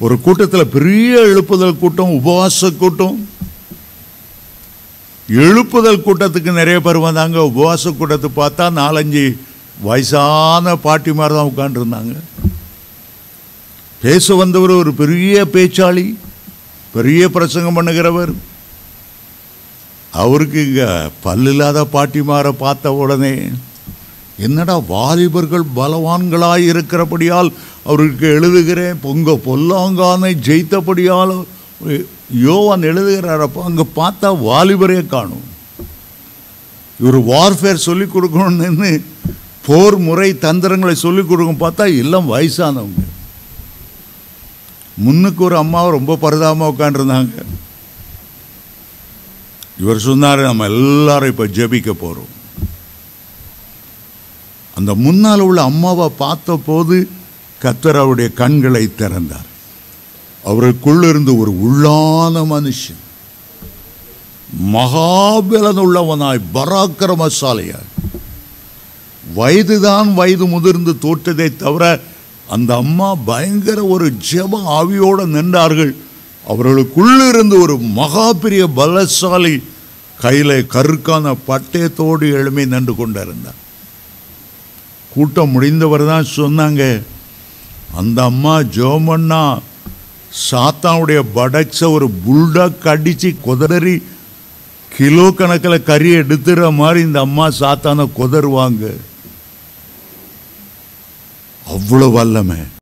ஒரு கூட்டத்தில் பெரிய எழுப்புதல் கூட்டம் உபவாச கூட்டம் எழுப்புதல் கூட்டத்துக்கு நிறைய பேர் வந்தாங்க உபவாச கூட்டத்தை பார்த்தா நாலஞ்சு வயசான பாட்டி மாதிரி தான் உட்காந்துருந்தாங்க பேச வந்தவர் ஒரு பெரிய பேச்சாளி பெரிய பிரசங்கம் பண்ணுகிறவர் அவருக்கு இங்க பல்லில்லாத பாட்டிமாரை பார்த்த உடனே என்னடா வாலிபர்கள் பலவான்களாய் இருக்கிறபடியால் அவருக்கு எழுதுகிறேன் பொங்க பொல்லாங்கானை ஜெயித்தபடியால் யோவான் எழுதுகிறாரப்ப அங்கே பார்த்தா வாலிபரே காணும் இவர் வார்ஃபேர் சொல்லிக் கொடுக்கணும்னு போர் முறை தந்திரங்களை சொல்லிக் கொடுக்கும் பார்த்தா எல்லாம் வயசானவங்க முன்னுக்கு ஒரு அம்மாவை ரொம்ப பரிதாபமாக உட்காந்துருந்தாங்க இவர் சொன்னார் நம்ம எல்லாரும் இப்போ ஜெபிக்க போகிறோம் அந்த முன்னால் உள்ள அம்மாவை பார்த்த போது கத்தர் அவருடைய கண்களை திறந்தார் அவருக்குள்ளிருந்து ஒரு உள்ளான மனுஷன் மகாபலன் உள்ளவனாய் பராக்கிரமசாலியாய் வயதுதான் வயது முதிர்ந்து தோற்றதை தவிர அந்த அம்மா பயங்கர ஒரு ஜெப ஆவியோடு நின்றார்கள் அவர்களுக்குள்ளிருந்து ஒரு மகா பெரிய பலசாலி கையில் கருக்கான பட்டயத்தோடு எழுமை நின்று கொண்டிருந்தார் கூட்டம் முடிந்தவர் தான் சொன்னாங்க அந்த அம்மா ஜோமண்ணா சாத்தானுடைய படைச்ச ஒரு புல்டாக் அடித்து குதறி கிலோ கணக்கில் கறி எடுத்துற மாதிரி இந்த அம்மா சாத்தானை குதறுவாங்க அவ்வளோ வல்லமை